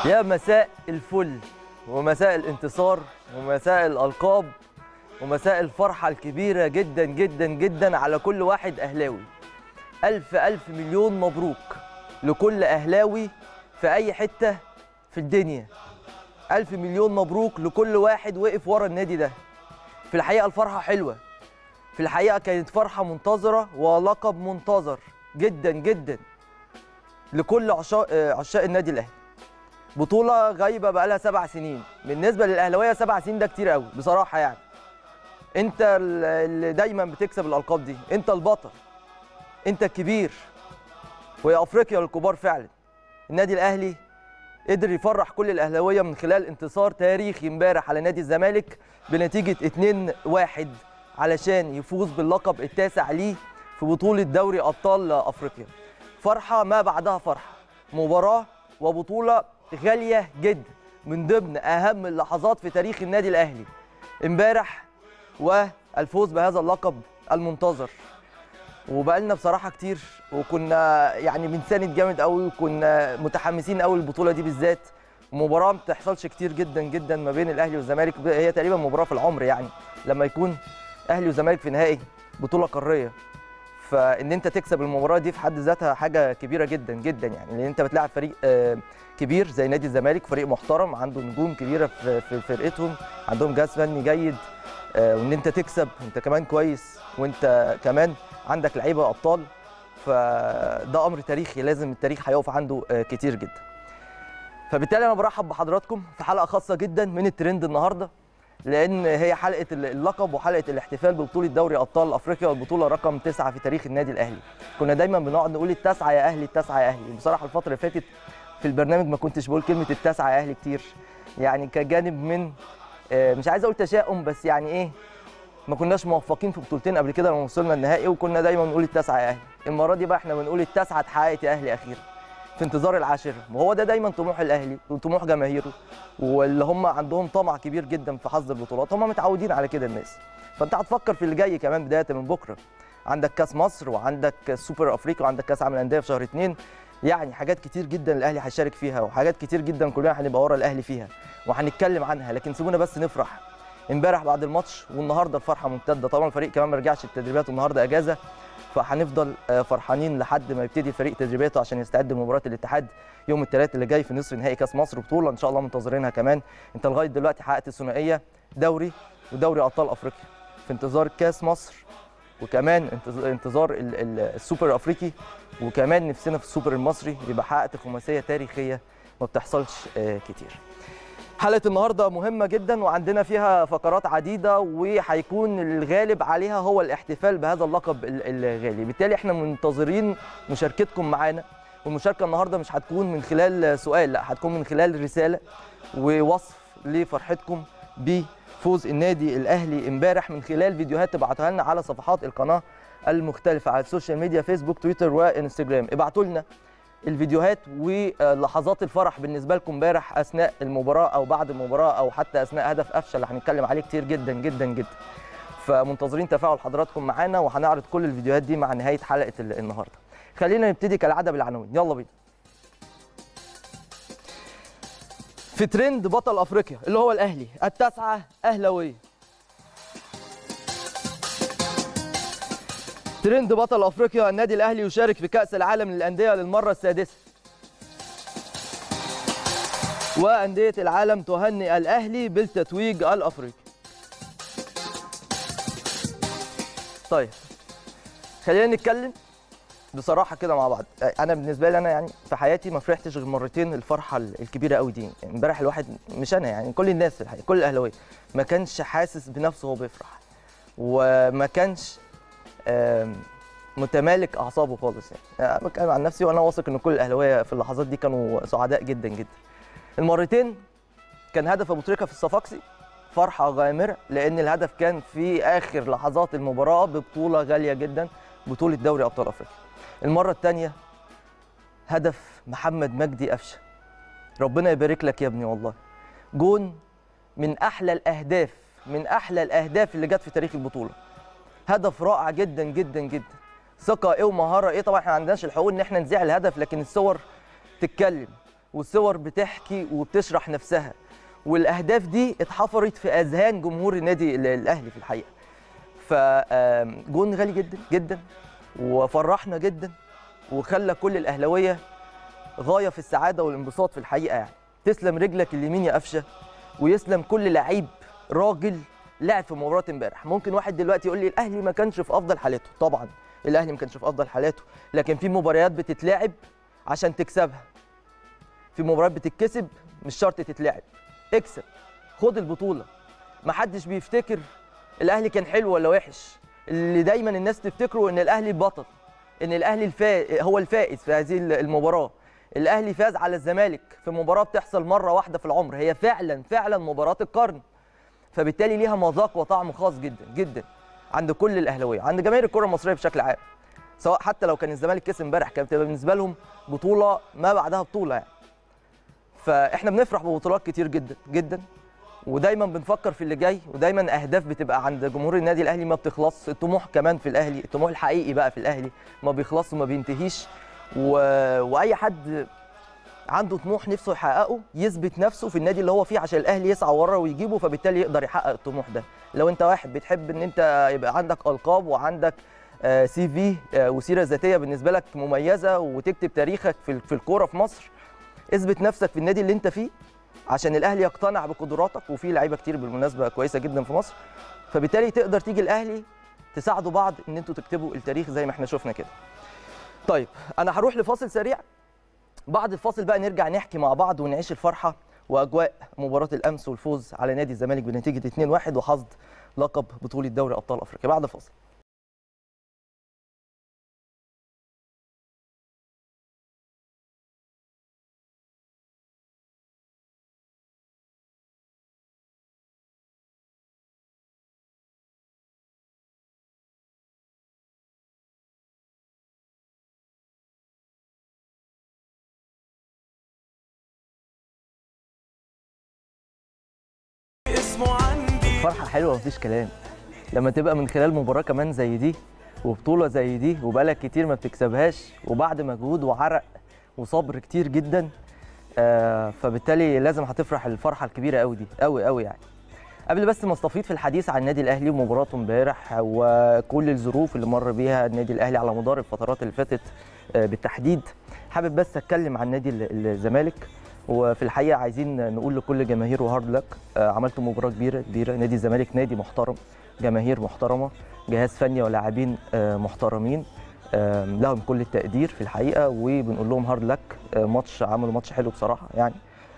يا مساء الفل ومساء الانتصار ومساء الألقاب ومساء الفرحة الكبيرة جدا جدا جدا على كل واحد أهلاوي ألف ألف مليون مبروك لكل أهلاوي في أي حتة في الدنيا ألف مليون مبروك لكل واحد وقف ورا النادي ده في الحقيقة الفرحة حلوة في الحقيقة كانت فرحة منتظرة ولقب منتظر جدا جدا لكل عشاق آه، عشاق النادي الأهلي بطولة غايبة بقالها سبع سنين بالنسبة للأهلاوية سبع سنين ده كتير قوي بصراحة يعني أنت ال- اللي دايما بتكسب الألقاب دي أنت البطل أنت الكبير وهي أفريقيا للكبار فعلا النادي الأهلي قدر يفرح كل الأهلاوية من خلال انتصار تاريخي امبارح على نادي الزمالك بنتيجة 2-1 علشان يفوز باللقب التاسع ليه في بطولة دوري أبطال أفريقيا فرحة ما بعدها فرحة مباراة وبطولة غالية جدا من ضمن أهم اللحظات في تاريخ النادي الأهلي امبارح والفوز بهذا اللقب المنتظر وبقالنا بصراحة كتير وكنا يعني بنساند جامد قوي وكنا متحمسين قوي البطولة دي بالذات مباراة ما بتحصلش كتير جدا جدا ما بين الأهلي والزمالك هي تقريبا مباراة في العمر يعني لما يكون أهلي والزمالك في نهائي بطولة قارية فان انت تكسب المباراه دي في حد ذاتها حاجه كبيره جدا جدا يعني لان انت بتلاعب فريق آه، كبير زي نادي الزمالك فريق محترم عنده نجوم كبيره في في فرقتهم عندهم جهاز فني جيد آه، وان انت تكسب انت كمان كويس وانت كمان عندك لعيبه ابطال فده امر تاريخي لازم التاريخ هيقف عنده آه، كتير جدا فبالتالي انا برحب بحضراتكم في حلقه خاصه جدا من الترند النهارده لان هي حلقه اللقب وحلقه الاحتفال ببطوله دوري ابطال افريقيا والبطوله رقم تسعة في تاريخ النادي الاهلي كنا دايما بنقعد نقول التاسعه يا اهلي التاسعه يا اهلي بصراحه الفتره اللي فاتت في البرنامج ما كنتش بقول كلمه التاسعه يا اهلي كتير يعني كجانب من آه، مش عايز اقول تشاؤم بس يعني ايه ما كناش موفقين في بطولتين قبل كده لما وصلنا النهائي وكنا دايما بنقول التاسعه يا اهلي المره دي بقى احنا بنقول التاسعه اتحققت يا اهلي اخيرا في انتظار العاشره وهو ده دايما طموح الاهلي وطموح جماهيره واللي هم عندهم طمع كبير جدا في حظ البطولات هم متعودين على كده الناس فانت هتفكر في اللي جاي كمان بدايه من بكره عندك كاس مصر وعندك السوبر افريقيا وعندك كاس عالم الانديه في شهر اثنين يعني حاجات كتير جدا الاهلي هيشارك فيها وحاجات كتير جدا كلنا هنبقى ورا الاهلي فيها وهنتكلم عنها لكن سيبونا بس نفرح امبارح بعد الماتش والنهارده الفرحه ممتده طبعا الفريق كمان ما رجعش التدريبات والنهارده اجازه فهنفضل آه، فرحانين لحد ما يبتدي الفريق تدريباته عشان يستعد لمباراه الاتحاد يوم الثلاث اللي جاي في نصف نهائي كاس مصر بطوله ان شاء الله منتظرينها كمان انت لغايه دلوقتي حققت الثنائيه دوري ودوري ابطال افريقيا في انتظار كاس مصر وكمان انتظ- انتظار ال- ال- السوبر الافريقي وكمان نفسنا في السوبر المصري يبقى حققت خماسيه تاريخيه ما بتحصلش آه، كتير حلقه النهارده مهمه جدا وعندنا فيها فقرات عديده وهيكون الغالب عليها هو الاحتفال بهذا اللقب ال- الغالي بالتالي احنا منتظرين مشاركتكم معانا والمشاركه النهارده مش هتكون من خلال سؤال لا هتكون من خلال رساله ووصف لفرحتكم بفوز النادي الاهلي امبارح من خلال فيديوهات تبعتوها لنا على صفحات القناه المختلفه على السوشيال ميديا فيسبوك تويتر وانستجرام ابعتوا لنا الفيديوهات ولحظات الفرح بالنسبه لكم امبارح اثناء المباراه او بعد المباراه او حتى اثناء هدف قفشه اللي هنتكلم عليه كتير جدا جدا جدا فمنتظرين تفاعل حضراتكم معانا وهنعرض كل الفيديوهات دي مع نهايه حلقه ال- النهارده خلينا نبتدي كالعاده بالعناوين يلا بينا في ترند بطل افريقيا اللي هو الاهلي التاسعه اهلاويه ترند بطل افريقيا النادي الاهلي يشارك في كاس العالم للانديه للمره السادسه وانديه العالم تهنئ الاهلي بالتتويج الافريقي طيب خلينا نتكلم بصراحه كده مع بعض انا بالنسبه لي انا يعني في حياتي ما فرحتش غير مرتين الفرحه الكبيره قوي دي يعني امبارح الواحد مش انا يعني كل الناس في الحقيقه كل الاهلاويه ما كانش حاسس بنفسه وهو بيفرح وما كانش آم، متمالك اعصابه خالص يعني أنا بتكلم عن نفسي وانا واثق ان كل الاهلاويه في اللحظات دي كانوا سعداء جدا جدا المرتين كان هدف ابو تريكه في الصفاقسي فرحه غامره لان الهدف كان في اخر لحظات المباراه ببطوله غاليه جدا بطوله دوري ابطال افريقيا المره الثانيه هدف محمد مجدي قفشه ربنا يبارك لك يا ابني والله جون من احلى الاهداف من احلى الاهداف اللي جت في تاريخ البطوله هدف رائع جدا جدا جدا ثقه ايه ومهاره ايه طبعا احنا ما عندناش الحقوق ان احنا نذيع الهدف لكن الصور تتكلم والصور بتحكي وبتشرح نفسها والاهداف دي اتحفرت في اذهان جمهور النادي ال- الاهلي في الحقيقه فجون غالي جدا جدا وفرحنا جدا وخلى كل الاهلاويه غايه في السعاده والانبساط في الحقيقه يعني تسلم رجلك اليمين يا قفشه ويسلم كل لعيب راجل لعب في مباراه امبارح ممكن واحد دلوقتي يقول لي الاهلي ما كانش في افضل حالاته طبعا الاهلي ما كانش في افضل حالاته لكن في مباريات بتتلعب عشان تكسبها في مباريات بتتكسب مش شرط تتلعب اكسب خد البطوله ما حدش بيفتكر الاهلي كان حلو ولا وحش اللي دايما الناس تفتكره ان الاهلي بطل ان الاهلي الفا... هو الفائز في هذه المباراه الاهلي فاز على الزمالك في مباراه بتحصل مره واحده في العمر هي فعلا فعلا مباراه القرن فبالتالي ليها مذاق وطعم خاص جدا جدا عند كل الاهلاويه عند جماهير الكره المصريه بشكل عام سواء حتى لو كان الزمالك كسب امبارح كانت بتبقى بالنسبه لهم بطوله ما بعدها بطوله يعني فاحنا بنفرح ببطولات كتير جدا جدا ودايما بنفكر في اللي جاي ودايما اهداف بتبقى عند جمهور النادي الاهلي ما بتخلص الطموح كمان في الاهلي الطموح الحقيقي بقى في الاهلي ما بيخلصش وما بينتهيش و... واي حد عنده طموح نفسه يحققه يثبت نفسه في النادي اللي هو فيه عشان الاهلي يسعى وراه ويجيبه فبالتالي يقدر يحقق الطموح ده لو انت واحد بتحب ان انت يبقى عندك القاب وعندك آه، سي في آه، وسيره ذاتيه بالنسبه لك مميزه وتكتب تاريخك في في الكوره في مصر اثبت نفسك في النادي اللي انت فيه عشان الاهلي يقتنع بقدراتك وفي لعيبه كتير بالمناسبه كويسه جدا في مصر فبالتالي تقدر تيجي الاهلي تساعدوا بعض ان انتوا تكتبوا التاريخ زي ما احنا شفنا كده طيب انا هروح لفاصل سريع بعد الفاصل بقى نرجع نحكي مع بعض ونعيش الفرحه واجواء مباراه الامس والفوز على نادي الزمالك بنتيجه 2-1 وحصد لقب بطوله دوري ابطال افريقيا بعد الفاصل اسمه عندي فرحه حلوه مفيش كلام لما تبقى من خلال مباراه كمان زي دي وبطوله زي دي وبقالك كتير ما بتكسبهاش وبعد مجهود وعرق وصبر كتير جدا آه فبالتالي لازم هتفرح الفرحه الكبيره قوي دي قوي قوي يعني قبل بس ما استفيض في الحديث عن النادي الاهلي ومباراته امبارح وكل الظروف اللي مر بيها النادي الاهلي على مدار الفترات اللي فاتت آه، بالتحديد حابب بس اتكلم عن نادي ال- الزمالك وفي الحقيقه عايزين نقول لكل جماهيره هارد لك عملتوا مباراه كبيره كبيره نادي الزمالك نادي محترم جماهير محترمه جهاز فني ولاعبين آه، محترمين آه، لهم كل التقدير في الحقيقه وبنقول لهم هارد لك ماتش عملوا ماتش حلو بصراحه يعني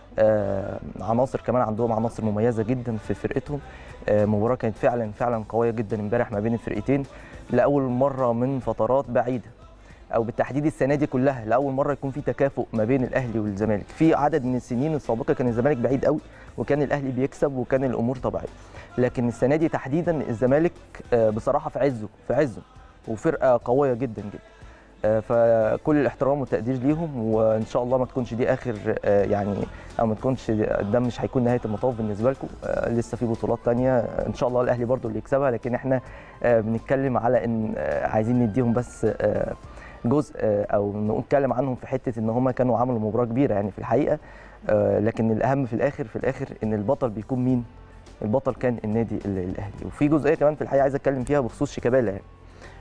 آه، عناصر كمان عندهم عناصر مميزه جدا في فرقتهم آه، مباراه كانت فعلا فعلا قويه جدا امبارح ما بين الفرقتين لاول مره من فترات بعيده او بالتحديد السنه دي كلها لاول مره يكون في تكافؤ ما بين الاهلي والزمالك في عدد من السنين السابقه كان الزمالك بعيد قوي وكان الاهلي بيكسب وكان الامور طبيعيه لكن السنه دي تحديدا الزمالك آه، بصراحه في عزه في عزه وفرقه قويه جدا جدا آه، فكل الاحترام والتقدير ليهم وان شاء الله ما تكونش دي اخر آه، يعني او ما تكونش ده مش هيكون نهايه المطاف بالنسبه لكم آه، لسه في بطولات تانية آه، ان شاء الله الاهلي برضو اللي يكسبها لكن احنا آه، بنتكلم على ان آه، عايزين نديهم بس آه، جزء آه، او نتكلم عنهم في حته ان هم كانوا عملوا مباراه كبيره يعني في الحقيقه آه، لكن الاهم في الاخر في الاخر ان البطل بيكون مين البطل كان النادي ال- الاهلي وفي جزئيه كمان في الحقيقه عايز اتكلم فيها بخصوص شيكابالا يعني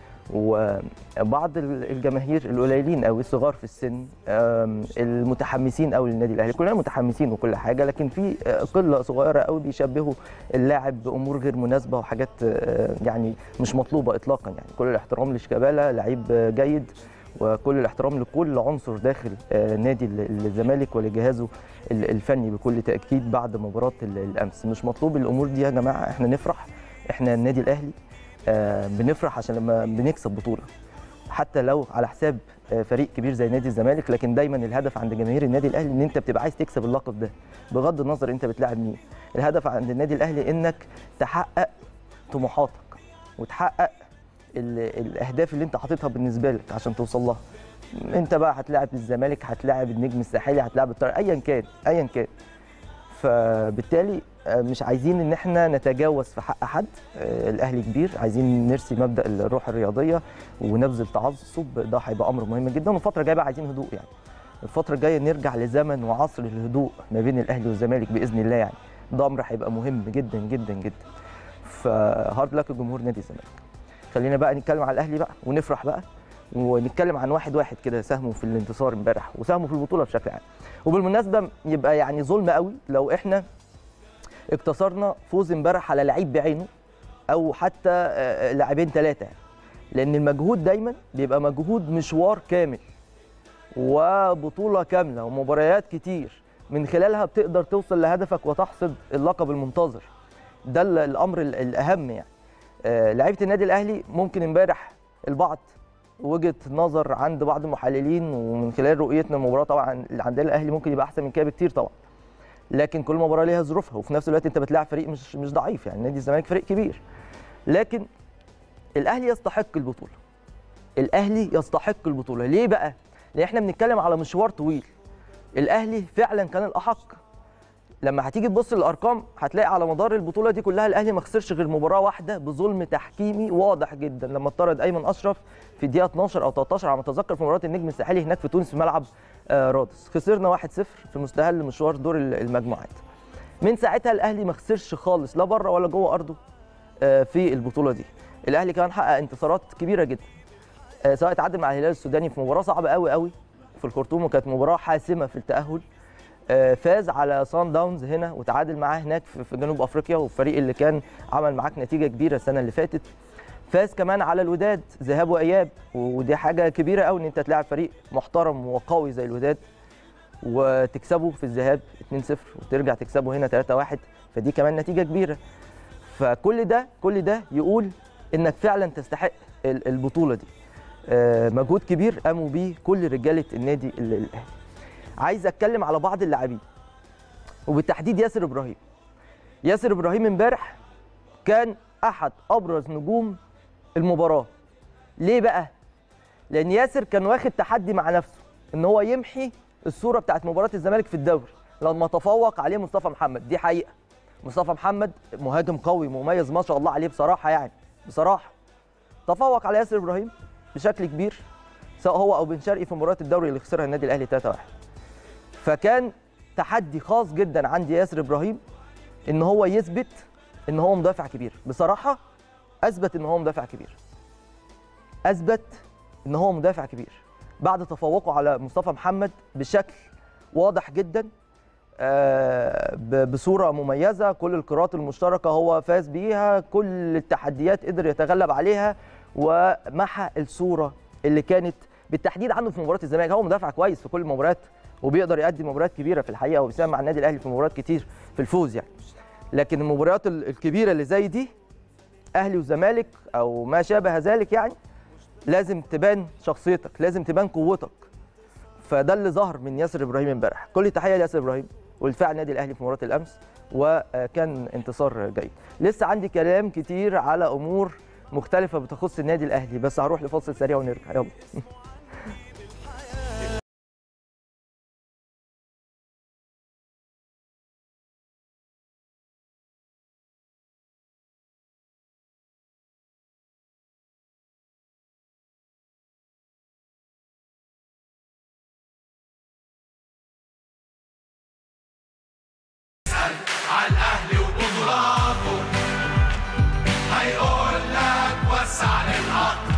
وبعض ال- الجماهير القليلين او الصغار في السن آم، المتحمسين قوي للنادي الاهلي كلنا متحمسين وكل حاجه لكن في آه، قله صغيره قوي بيشبهوا اللاعب بامور غير مناسبه وحاجات آه، يعني مش مطلوبه اطلاقا يعني كل الاحترام لشيكابالا لعيب آه، جيد وكل الاحترام لكل عنصر داخل آه، نادي ال- الزمالك ولجهازه ال- الفني بكل تاكيد بعد مباراه ال- الامس مش مطلوب الامور دي يا جماعه احنا نفرح احنا النادي الاهلي آه، بنفرح عشان لما بنكسب بطوله حتى لو على حساب آه، فريق كبير زي نادي الزمالك لكن دايما الهدف عند جماهير النادي الاهلي ان انت بتبقى عايز تكسب اللقب ده بغض النظر انت بتلاعب مين الهدف عند النادي الاهلي انك تحقق طموحاتك وتحقق ال- الاهداف اللي انت حاططها بالنسبه لك عشان توصل لها انت بقى هتلاعب الزمالك هتلاعب النجم الساحلي هتلاعب الطارق ايا كان ايا كان فبالتالي آه، مش عايزين ان احنا نتجاوز في حق حد آه، الاهلي كبير عايزين نرسي مبدا الروح الرياضيه ونبذل تعصب ده هيبقى امر مهم جدا والفتره الجايه بقى عايزين هدوء يعني الفتره الجايه نرجع لزمن وعصر الهدوء ما بين الاهلي والزمالك باذن الله يعني ده امر هيبقى مهم جدا جدا جدا فهارد لك جمهور نادي الزمالك خلينا بقى نتكلم على الاهلي بقى ونفرح بقى ونتكلم عن واحد واحد كده ساهموا في الانتصار امبارح وساهموا في البطوله بشكل عام وبالمناسبه يبقى يعني ظلم قوي لو احنا اقتصرنا فوز امبارح على لعيب بعينه او حتى آه، لاعبين ثلاثه لان المجهود دايما بيبقى مجهود مشوار كامل وبطوله كامله ومباريات كتير من خلالها بتقدر توصل لهدفك وتحصد اللقب المنتظر ده ال- الامر ال- الاهم يعني آه، لعيبه النادي الاهلي ممكن امبارح البعض وجهه نظر عند بعض المحللين ومن خلال رؤيتنا المباراه طبعا اللي عندنا الاهلي ممكن يبقى احسن من كده بكتير طبعا لكن كل مباراه ليها ظروفها وفي نفس الوقت انت بتلاعب فريق مش مش ضعيف يعني نادي الزمالك فريق كبير لكن الاهلي يستحق البطوله الاهلي يستحق البطوله ليه بقى لان احنا بنتكلم على مشوار طويل الاهلي فعلا كان الاحق لما هتيجي تبص للارقام هتلاقي على مدار البطوله دي كلها الاهلي ما خسرش غير مباراه واحده بظلم تحكيمي واضح جدا لما اطرد ايمن اشرف في الدقيقه 12 او 13 على ما اتذكر في مباراه النجم الساحلي هناك في تونس في ملعب آه، رادس خسرنا 1-0 في مستهل مشوار دور المجموعات من ساعتها الاهلي ما خسرش خالص لا بره ولا جوه ارضه آه، في البطوله دي الاهلي كمان حقق انتصارات كبيره جدا آه، سواء تعادل مع الهلال السوداني في مباراه صعبه قوي قوي في الخرطوم وكانت مباراه حاسمه في التاهل آه، فاز على سان داونز هنا وتعادل معاه هناك في في جنوب افريقيا والفريق اللي كان عمل معاك نتيجه كبيره السنه اللي فاتت فاز كمان على الوداد ذهاب واياب ودي حاجه كبيره قوي ان انت تلاعب فريق محترم وقوي زي الوداد وتكسبه في الذهاب 2-0 وترجع تكسبه هنا 3-1 فدي كمان نتيجه كبيره فكل ده كل ده يقول انك فعلا تستحق ال- البطوله دي آه، مجهود كبير قاموا بيه كل رجاله النادي ال- الاهلي عايز اتكلم على بعض اللاعبين وبالتحديد ياسر ابراهيم ياسر ابراهيم امبارح كان احد ابرز نجوم المباراه ليه بقى لان ياسر كان واخد تحدي مع نفسه ان هو يمحي الصوره بتاعت مباراه الزمالك في الدوري لما تفوق عليه مصطفى محمد دي حقيقه مصطفى محمد مهاجم قوي مميز ما شاء الله عليه بصراحه يعني بصراحه تفوق على ياسر ابراهيم بشكل كبير سواء هو او بن شرقي في مباراه الدوري اللي خسرها النادي الاهلي 3-1 فكان تحدي خاص جدا عند ياسر ابراهيم ان هو يثبت ان هو مدافع كبير بصراحه اثبت ان هو مدافع كبير اثبت ان هو مدافع كبير بعد تفوقه على مصطفى محمد بشكل واضح جدا آه، ب- بصوره مميزه كل القراءات المشتركه هو فاز بيها كل التحديات قدر يتغلب عليها ومحى الصوره اللي كانت بالتحديد عنده في مباراه الزمالك هو مدافع كويس في كل المباريات وبيقدر يؤدي مباريات كبيره في الحقيقه وبيساهم مع النادي الاهلي في مباريات كتير في الفوز يعني لكن المباريات ال- الكبيره اللي زي دي اهلي وزمالك او ما شابه ذلك يعني لازم تبان شخصيتك لازم تبان قوتك فده اللي ظهر من ياسر ابراهيم امبارح كل تحيه لياسر ابراهيم ودفاع النادي الاهلي في مباراه الامس وكان انتصار جيد لسه عندي كلام كتير على امور مختلفه بتخص النادي الاهلي بس هروح لفاصل سريع ونرجع يلا على الاهلي وبطولاته هيقول لك وسع للقطر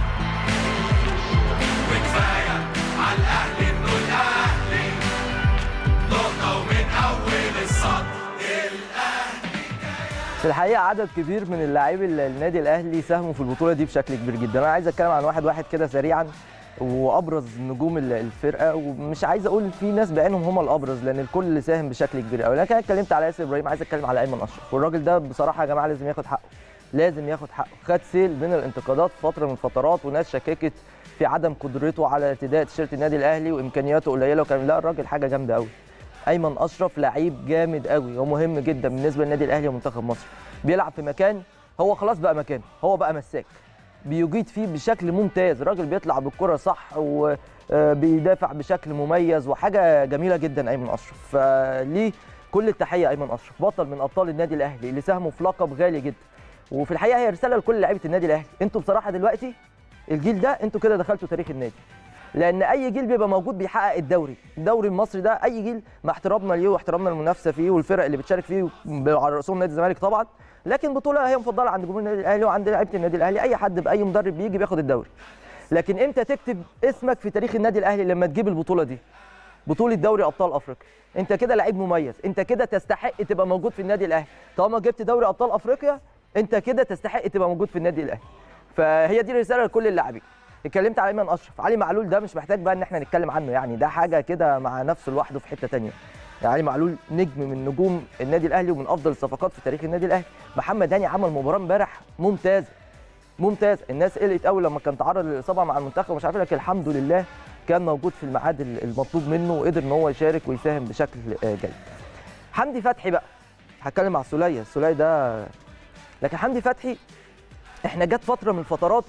وكفايه على الاهلي انه الاهلي نقطه ومن اول السطر الاهلي في الحقيقه عدد كبير من اللاعبي ال- النادي الاهلي ساهموا في البطوله دي بشكل كبير جدا انا عايز اتكلم عن واحد واحد كده سريعا وابرز نجوم ال- الفرقه ومش عايز اقول في ناس بعينهم هم الابرز لان الكل ساهم بشكل كبير قوي لكن انا اتكلمت على ياسر ابراهيم عايز اتكلم على ايمن اشرف والراجل ده بصراحه يا جماعه لازم ياخد حقه لازم ياخد حقه خد سيل من الانتقادات في فتره من الفترات وناس شككت في عدم قدرته على ارتداء تيشيرت النادي الاهلي وامكانياته قليله وكان لا الراجل حاجه جامده قوي ايمن اشرف لعيب جامد قوي ومهم جدا بالنسبه للنادي الاهلي ومنتخب مصر بيلعب في مكان هو خلاص بقى مكانه هو بقى مساك بيجيد فيه بشكل ممتاز الراجل بيطلع بالكره صح وبيدافع بشكل مميز وحاجه جميله جدا ايمن اشرف فليه كل التحيه ايمن اشرف بطل من ابطال النادي الاهلي اللي ساهموا في لقب غالي جدا وفي الحقيقه هي رساله لكل لعيبه النادي الاهلي انتوا بصراحه دلوقتي الجيل ده انتوا كده دخلتوا تاريخ النادي لان اي جيل بيبقى موجود بيحقق الدوري الدوري المصري ده اي جيل مع احترامنا ليه واحترامنا للمنافسه فيه والفرق اللي بتشارك فيه على راسهم نادي الزمالك طبعا لكن بطوله هي مفضله عند جمهور النادي الاهلي وعند لعيبه النادي الاهلي اي حد باي مدرب بيجي بياخد الدوري لكن امتى تكتب اسمك في تاريخ النادي الاهلي لما تجيب البطوله دي بطوله دوري ابطال افريقيا انت كده لعيب مميز انت كده تستحق تبقى موجود في النادي الاهلي طالما جبت دوري ابطال افريقيا انت كده تستحق تبقى موجود في النادي الاهلي فهي دي رساله لكل اللاعبين اتكلمت على ايمن اشرف علي معلول ده مش محتاج بقى ان احنا نتكلم عنه يعني ده حاجه كده مع نفسه لوحده في حته تانية يعني علي معلول نجم من نجوم النادي الاهلي ومن افضل الصفقات في تاريخ النادي الاهلي محمد هاني عمل مباراه امبارح ممتازه ممتاز الناس قلقت قوي لما كان تعرض للاصابه مع المنتخب ومش عارف إيه، لكن الحمد لله كان موجود في الميعاد المطلوب منه وقدر ان هو يشارك ويساهم بشكل آه، جيد حمدي فتحي بقى هتكلم مع سوليه السوليه ده لكن حمدي فتحي احنا جت فتره من الفترات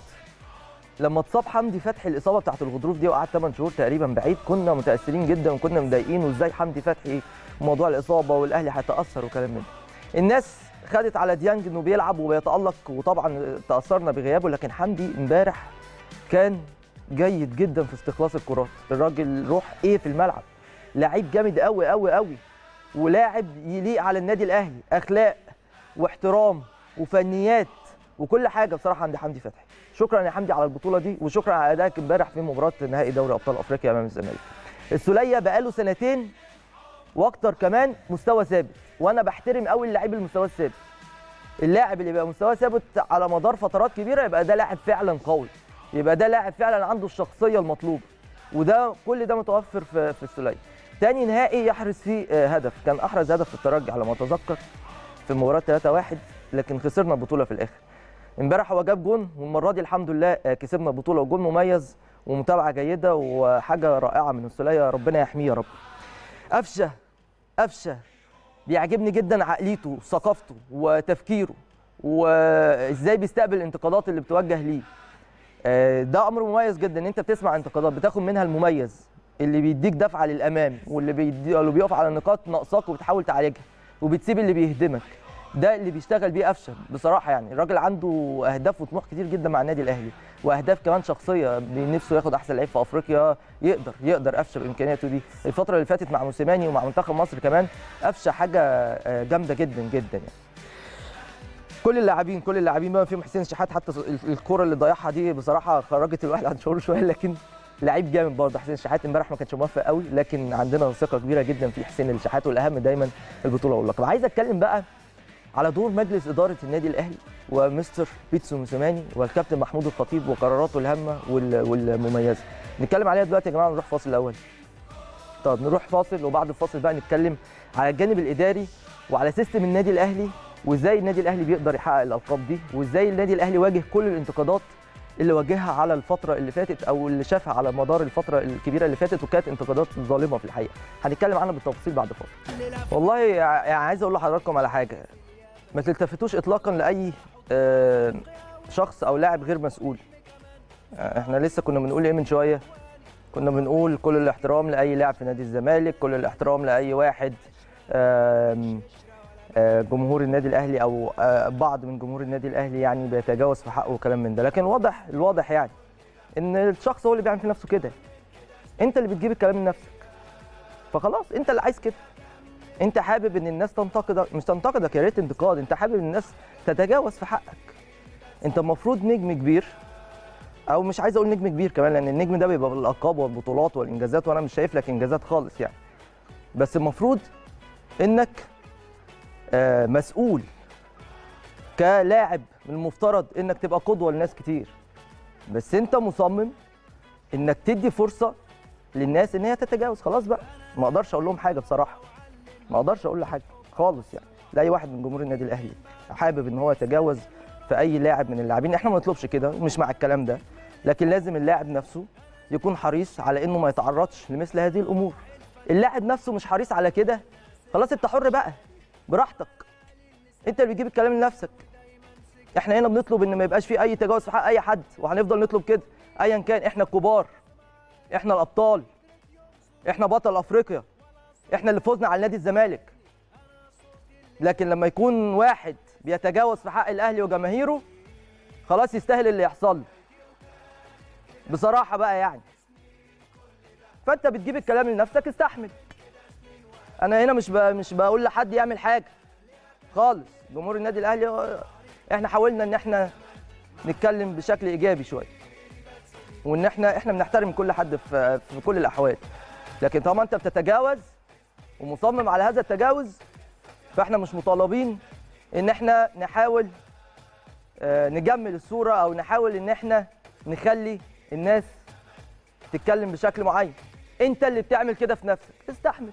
لما اتصاب حمدي فتحي الاصابه بتاعت الغضروف دي وقعد 8 شهور تقريبا بعيد كنا متاثرين جدا وكنا مضايقين وازاي حمدي فتحي وموضوع الاصابه والاهلي هيتاثر وكلام من ده الناس خدت على ديانج انه بيلعب وبيتالق وطبعا تاثرنا بغيابه لكن حمدي امبارح كان جيد جدا في استخلاص الكرات الراجل روح ايه في الملعب لعيب جامد قوي قوي قوي ولاعب يليق على النادي الاهلي اخلاق واحترام وفنيات وكل حاجه بصراحه عند حمدي فتحي شكرا يا حمدي على البطوله دي وشكرا على ادائك امبارح في مباراه نهائي دوري ابطال افريقيا امام الزمالك السوليه بقاله سنتين واكتر كمان مستوى ثابت وانا بحترم قوي اللعيب المستوى الثابت اللاعب اللي بيبقى مستواه ثابت على مدار فترات كبيره يبقى ده لاعب فعلا قوي يبقى ده لاعب فعلا عنده الشخصيه المطلوبه وده كل ده متوفر في في السوليه تاني نهائي يحرز فيه آه، هدف كان احرز هدف في الترجي على ما اتذكر في مباراه 3-1 لكن خسرنا البطوله في الاخر امبارح هو جاب جون والمره دي الحمد لله آه، كسبنا البطوله وجون مميز ومتابعه جيده وحاجه رائعه من السوليه ربنا يحميه يا رب قفشه قفشه بيعجبني جدا عقليته وثقافته وتفكيره وازاي بيستقبل الانتقادات اللي بتوجه ليه آه، ده امر مميز جدا ان انت بتسمع انتقادات بتاخد منها المميز اللي بيديك دفعه للامام واللي بيدي اللي بيقف على نقاط ناقصاك وبتحاول تعالجها وبتسيب اللي بيهدمك ده اللي بيشتغل بيه قفشه بصراحه يعني الراجل عنده اهداف وطموح كتير جدا مع النادي الاهلي واهداف كمان شخصيه نفسه ياخد احسن لعيب في افريقيا يقدر يقدر قفشه بامكانياته دي الفتره اللي فاتت مع موسيماني ومع منتخب مصر كمان قفشه حاجه آه، جامده جدا جدا يعني كل اللاعبين كل اللاعبين بما فيهم حسين شحات حتى الكره اللي ضيعها دي بصراحه خرجت الواحد عن شعوره شويه لكن لعيب جامد برضه حسين شحات امبارح ما كانش موفق قوي لكن عندنا ثقه كبيره جدا في حسين الشحات والاهم دايما البطوله واللقب عايز اتكلم بقى على دور مجلس اداره النادي الاهلي ومستر بيتسو موسيماني والكابتن محمود الخطيب وقراراته الهامه وال- والمميزه نتكلم عليها دلوقتي يا جماعه نروح فاصل الاول طب نروح فاصل وبعد الفاصل بقى نتكلم على الجانب الاداري وعلى سيستم النادي الاهلي وازاي النادي الاهلي بيقدر يحقق الالقاب دي وازاي النادي الاهلي واجه كل الانتقادات اللي واجهها على الفتره اللي فاتت او اللي شافها على مدار الفتره الكبيره اللي فاتت وكانت انتقادات ظالمه في الحقيقه هنتكلم عنها بالتفصيل بعد فاصل والله يعني عايز اقول لحضراتكم على حاجه ما تلتفتوش اطلاقا لاي آه، شخص او لاعب غير مسؤول آه، احنا لسه كنا بنقول ايه من شويه كنا بنقول كل الاحترام لاي لاعب في نادي الزمالك كل الاحترام لاي واحد آم، آه، جمهور النادي الاهلي او آه، بعض من جمهور النادي الاهلي يعني بيتجاوز في حقه وكلام من ده لكن واضح الواضح يعني ان الشخص هو اللي بيعمل في نفسه كده انت اللي بتجيب الكلام من نفسك فخلاص انت اللي عايز كده انت حابب ان الناس تنتقدك مش تنتقدك يا ريت انتقاد انت حابب ان الناس تتجاوز في حقك انت المفروض نجم كبير او مش عايز اقول نجم كبير كمان لان النجم ده بيبقى بالالقاب والبطولات والانجازات وانا مش شايف لك انجازات خالص يعني بس المفروض انك آه، مسؤول كلاعب من المفترض انك تبقى قدوه لناس كتير بس انت مصمم انك تدي فرصه للناس ان هي تتجاوز خلاص بقى ما اقدرش اقول لهم حاجه بصراحه ما اقدرش اقول له حاجه خالص يعني لاي واحد من جمهور النادي الاهلي حابب ان هو يتجاوز في اي لاعب من اللاعبين احنا ما نطلبش كده مش مع الكلام ده لكن لازم اللاعب نفسه يكون حريص على انه ما يتعرضش لمثل هذه الامور اللاعب نفسه مش حريص على كده خلاص انت حر بقى براحتك انت اللي بتجيب الكلام لنفسك احنا هنا بنطلب ان ما يبقاش في اي تجاوز في حق اي حد وهنفضل نطلب كده ايا كان احنا الكبار احنا الابطال احنا بطل افريقيا احنا اللي فزنا على نادي الزمالك لكن لما يكون واحد بيتجاوز في حق الاهلي فانت بتجيب الكلام لنفسك استحمل انا هنا مش ب... مش بقول لحد يعمل حاجه خالص جمهور النادي الاهلي هو- احنا حاولنا ان احنا نتكلم بشكل ايجابي شويه وان احنا احنا بنحترم كل حد في في كل الاحوال لكن طالما انت بتتجاوز ومصمم على هذا التجاوز فاحنا مش مطالبين ان احنا نحاول آه، نجمل الصوره او نحاول ان احنا نخلي الناس تتكلم بشكل معين انت اللي بتعمل كده في نفسك استحمل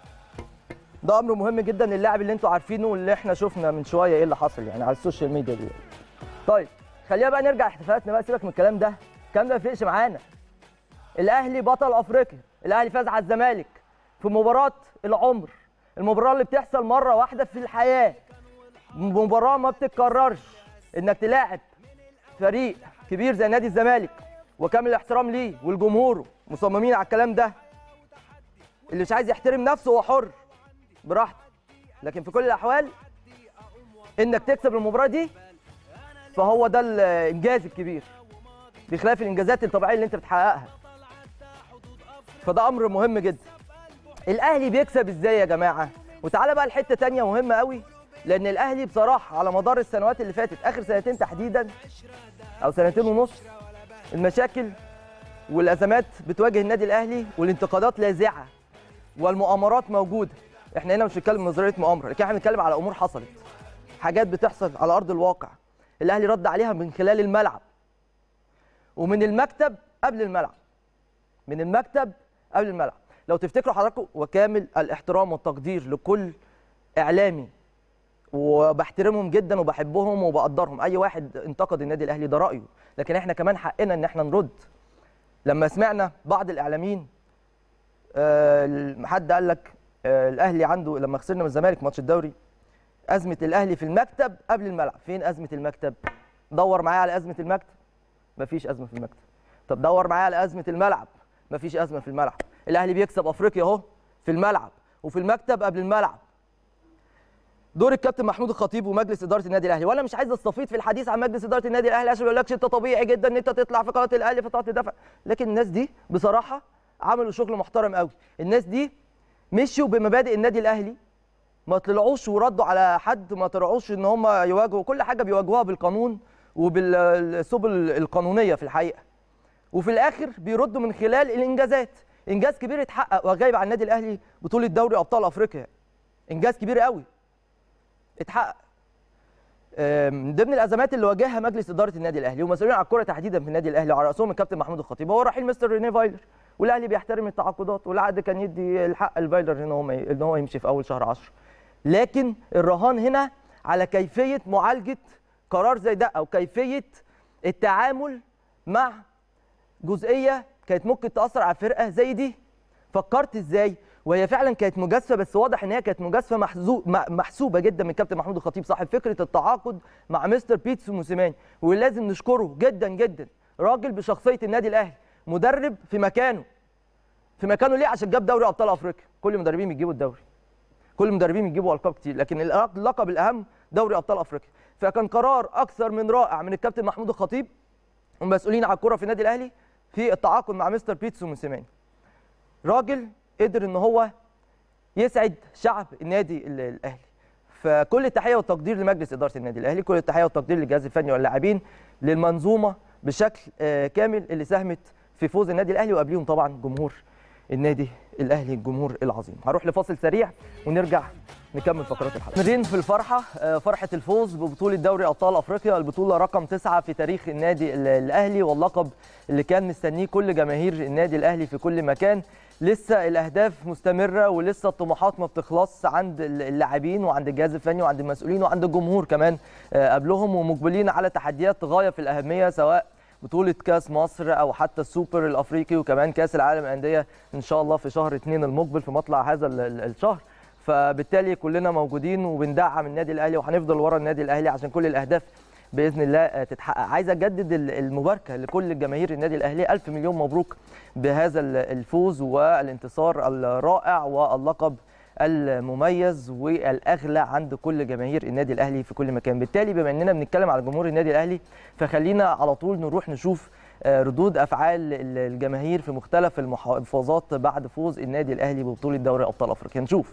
ده امر مهم جدا للاعب اللي انتوا عارفينه واللي احنا شفنا من شويه ايه اللي حصل يعني على السوشيال ميديا دي طيب خلينا بقى نرجع احتفالاتنا بقى سيبك من الكلام ده الكلام ده ما يفرقش معانا الاهلي بطل افريقيا الاهلي فاز على الزمالك في مباراه العمر المباراه اللي بتحصل مره واحده في الحياه مباراه ما بتتكررش انك تلاعب فريق كبير زي نادي الزمالك وكامل الاحترام ليه والجمهور مصممين على الكلام ده اللي مش عايز يحترم نفسه هو حر براحته لكن في كل الاحوال انك تكسب المباراه دي فهو ده الانجاز الكبير بخلاف الانجازات الطبيعيه اللي انت بتحققها فده امر مهم جدا الاهلي بيكسب ازاي يا جماعه وتعالى بقى لحته تانية مهمه قوي لان الاهلي بصراحه على مدار السنوات اللي فاتت اخر سنتين تحديدا او سنتين ونص المشاكل والازمات بتواجه النادي الاهلي والانتقادات لاذعه والمؤامرات موجوده احنا هنا مش بنتكلم من نظريه مؤامره لكن احنا بنتكلم على امور حصلت حاجات بتحصل على ارض الواقع الاهلي رد عليها من خلال الملعب ومن المكتب قبل الملعب من المكتب قبل الملعب لو تفتكروا حضراتكم وكامل الاحترام والتقدير لكل اعلامي وبحترمهم جدا وبحبهم وبقدرهم اي واحد انتقد النادي الاهلي ده رايه لكن احنا كمان حقنا ان احنا نرد لما سمعنا بعض الاعلاميين آه، حد قال لك آه، الاهلي عنده لما خسرنا من الزمالك ماتش الدوري ازمه الاهلي في المكتب قبل الملعب فين ازمه المكتب دور معايا على ازمه المكتب مفيش ازمه في المكتب طب دور معايا على ازمه الملعب مفيش ازمه في الملعب الاهلي بيكسب افريقيا اهو في الملعب وفي المكتب قبل الملعب دور الكابتن محمود الخطيب ومجلس اداره النادي الاهلي وانا مش عايز استفيض في الحديث عن مجلس اداره النادي الاهلي عشان ما اقولكش انت طبيعي جدا ان انت تطلع في قناه الاهلي فتقعد تدافع لكن الناس دي بصراحه عملوا شغل محترم قوي الناس دي مشيوا بمبادئ النادي الاهلي ما طلعوش وردوا على حد ما طلعوش ان هم يواجهوا كل حاجه بيواجهوها بالقانون وبالسبل القانونيه في الحقيقه وفي الاخر بيردوا من خلال الانجازات انجاز كبير اتحقق وغايب عن النادي الاهلي بطوله دوري ابطال افريقيا انجاز كبير قوي اتحقق آه، من ضمن الازمات اللي واجهها مجلس اداره النادي الاهلي ومسؤولين على الكره تحديدا في النادي الاهلي وعلى راسهم الكابتن محمود الخطيب هو رحيل مستر ريني فايلر والاهلي بيحترم التعاقدات والعقد كان يدي الحق لفايلر ان هو ان هو يمشي في اول شهر 10 لكن الرهان هنا على كيفيه معالجه قرار زي ده او كيفيه التعامل مع جزئيه كانت ممكن تاثر على فرقه زي دي فكرت ازاي وهي فعلا كانت مجازفه بس واضح ان هي كانت مجازفه محزو... م- محسوبه جدا من كابتن محمود الخطيب صاحب فكره التعاقد مع مستر بيتسو موسيماني ولازم نشكره جدا جدا راجل بشخصيه النادي الاهلي مدرب في مكانه في مكانه ليه عشان جاب دوري ابطال افريقيا كل المدربين بيجيبوا الدوري كل المدربين بيجيبوا القاب كتير لكن اللقب الاهم دوري ابطال افريقيا فكان قرار اكثر من رائع من الكابتن محمود الخطيب والمسؤولين على الكره في النادي الاهلي في التعاقد مع مستر بيتسو موسيماني راجل قدر ان هو يسعد شعب النادي ال- الاهلي فكل التحيه والتقدير لمجلس اداره النادي الاهلي كل التحيه والتقدير للجهاز الفني واللاعبين للمنظومه بشكل آه، كامل اللي ساهمت في فوز النادي الاهلي وقبليهم طبعا جمهور النادي الاهلي الجمهور العظيم هروح لفاصل سريع ونرجع نكمل فقرات الحلقه مدين في الفرحه آه، فرحه الفوز ببطوله دوري ابطال افريقيا البطوله رقم تسعة في تاريخ النادي ال- الاهلي واللقب اللي كان مستنيه كل جماهير النادي الاهلي في كل مكان لسه الاهداف مستمره ولسه الطموحات ما بتخلصش عند ال- اللاعبين وعند الجهاز الفني وعند المسؤولين وعند الجمهور كمان آه، قبلهم ومقبلين على تحديات غايه في الاهميه سواء بطولة كأس مصر أو حتى السوبر الأفريقي وكمان كأس العالم للأندية إن شاء الله في شهر اثنين المقبل في مطلع هذا ال- ال- الشهر فبالتالي كلنا موجودين وبندعم النادي الأهلي وهنفضل ورا النادي الأهلي عشان كل الأهداف باذن الله آه، تتحقق عايز اجدد ال- المباركه لكل جماهير النادي الاهلي الف مليون مبروك بهذا ال- الفوز والانتصار الرائع واللقب المميز والاغلى عند كل جماهير النادي الاهلي في كل مكان بالتالي بما اننا بنتكلم على جمهور النادي الاهلي فخلينا على طول نروح نشوف آه، ردود افعال ال- الجماهير في مختلف المحافظات بعد فوز النادي الاهلي ببطوله دوري ابطال افريقيا نشوف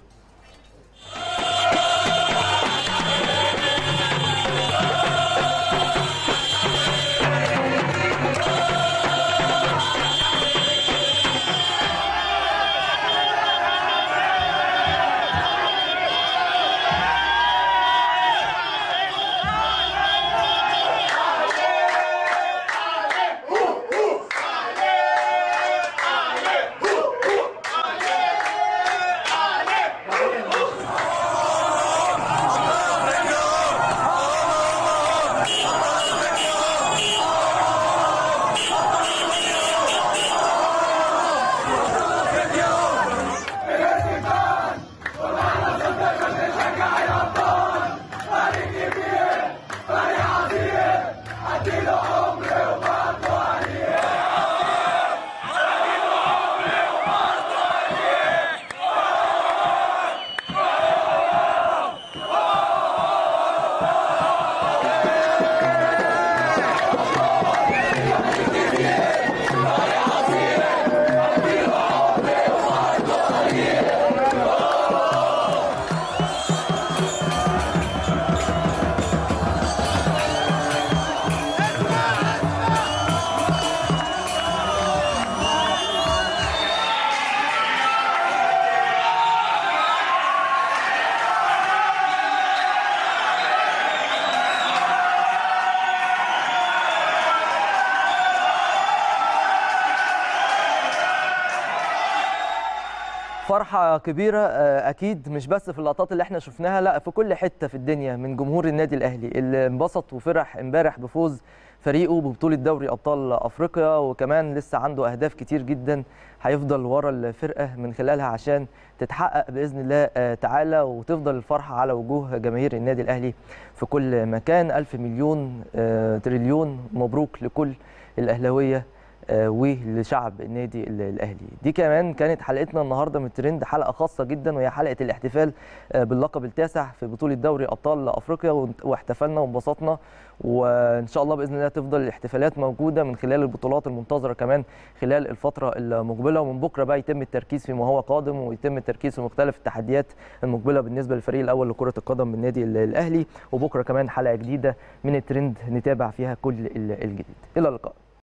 فرحة كبيرة آه، أكيد مش بس في اللقطات اللي احنا شفناها لا في كل حتة في الدنيا من جمهور النادي الأهلي اللي انبسط وفرح امبارح بفوز فريقه ببطولة دوري أبطال أفريقيا وكمان لسه عنده أهداف كتير جدا هيفضل ورا الفرقة من خلالها عشان تتحقق بإذن الله آه، تعالى وتفضل الفرحة على وجوه جماهير النادي الأهلي في كل مكان ألف مليون آه، تريليون مبروك لكل الأهلاوية آه، ولشعب النادي ال- الاهلي دي كمان كانت حلقتنا النهارده من ترند حلقه خاصه جدا وهي حلقه الاحتفال آه، باللقب التاسع في بطوله دوري ابطال افريقيا وانت- واحتفلنا وانبسطنا وان شاء الله باذن الله تفضل الاحتفالات موجوده من خلال البطولات المنتظره كمان خلال الفتره المقبله ومن بكره بقى يتم التركيز فيما هو قادم ويتم التركيز في مختلف التحديات المقبله بالنسبه للفريق الاول لكره القدم من النادي ال- الاهلي وبكره كمان حلقه جديده من الترند نتابع فيها كل ال- الجديد الى اللقاء